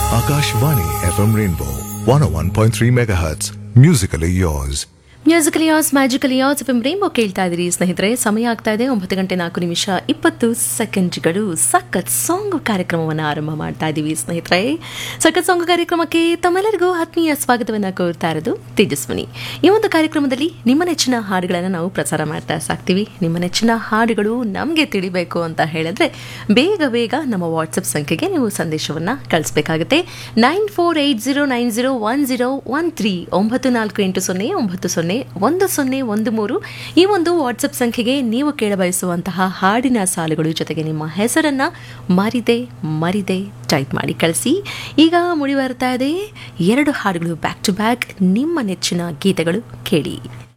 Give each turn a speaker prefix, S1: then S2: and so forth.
S1: Akashvani FM Rainbow 101.3 MHz. Musically yours.
S2: Musical yours magical yours F rainbow ಕೇಳ್ತಾ ಇದ್ದೀರಿ ಸ್ನೇಹಿತರೆ ಸಮಯ ಆಗ್ತಾ ಇದೆ ಒಂಬತ್ತು ಗಂಟೆ ನಾಲ್ಕು ನಿಮಿಷ ಇಪ್ಪತ್ತು ಸೆಕೆಂಡ್ಗಳು ಸಖತ್ ಸಾಂಗ್ ಕಾರ್ಯಕ್ರಮವನ್ನು ಆರಂಭ ಮಾಡ್ತಾ ಇದ್ದೀವಿ ಸ್ನೇಹಿತರೆ ಸಖತ್ ಸಾಂಗ್ ಕಾರ್ಯಕ್ರಮಕ್ಕೆ ತಮ್ಮೆಲ್ಲರಿಗೂ ಆತ್ಮೀಯ ಸ್ವಾಗತವನ್ನು ಕೋರ್ತಾ ಇರೋದು ತೇಜಸ್ವಿನಿ ಈ ಒಂದು ಕಾರ್ಯಕ್ರಮದಲ್ಲಿ ನಿಮ್ಮ ನೆಚ್ಚಿನ ಹಾಡುಗಳನ್ನು ನಾವು ಪ್ರಸಾರ ಮಾಡ್ತಾ ಸಾಕ್ತೀವಿ ನಿಮ್ಮ ನೆಚ್ಚಿನ ಹಾಡುಗಳು ನಮಗೆ ತಿಳಿಬೇಕು ಅಂತ ಹೇಳಿದ್ರೆ ಬೇಗ ಬೇಗ ನಮ್ಮ ವಾಟ್ಸಪ್ ಸಂಖ್ಯೆಗೆ ನೀವು ಸಂದೇಶವನ್ನು ಕಳಿಸ್ಬೇಕಾಗುತ್ತೆ nine four eight zero nine zero one zero one three ಒಂಬತ್ತು ನಾಲ್ಕು ಎಂಟು ಸೊನ್ನೆ ಒಂಬತ್ತು ಸೊನ್ನೆ ಒಂದು ಸೊನ್ನೆ ಒಂದು ಮೂರು ಈ ಒಂದು ವಾಟ್ಸಪ್ ಸಂಖ್ಯೆಗೆ ನೀವು ಕೇಳಬಯಸುವಂತಹ ಹಾಡಿನ ಸಾಲುಗಳು ಜೊತೆಗೆ ನಿಮ್ಮ ಹೆಸರನ್ನ ಮರಿದೆ ಮರಿದೆ ಟೈಪ್ ಮಾಡಿ ಕಳಿಸಿ ಈಗ ಮುಡಿ ಬರ್ತಾ ಇದೆ ಎರಡು ಹಾಡುಗಳು ಬ್ಯಾಕ್ ಟು ಬ್ಯಾಕ್ ನಿಮ್ಮ ನೆಚ್ಚಿನ ಗೀತೆಗಳು ಕೇಳಿ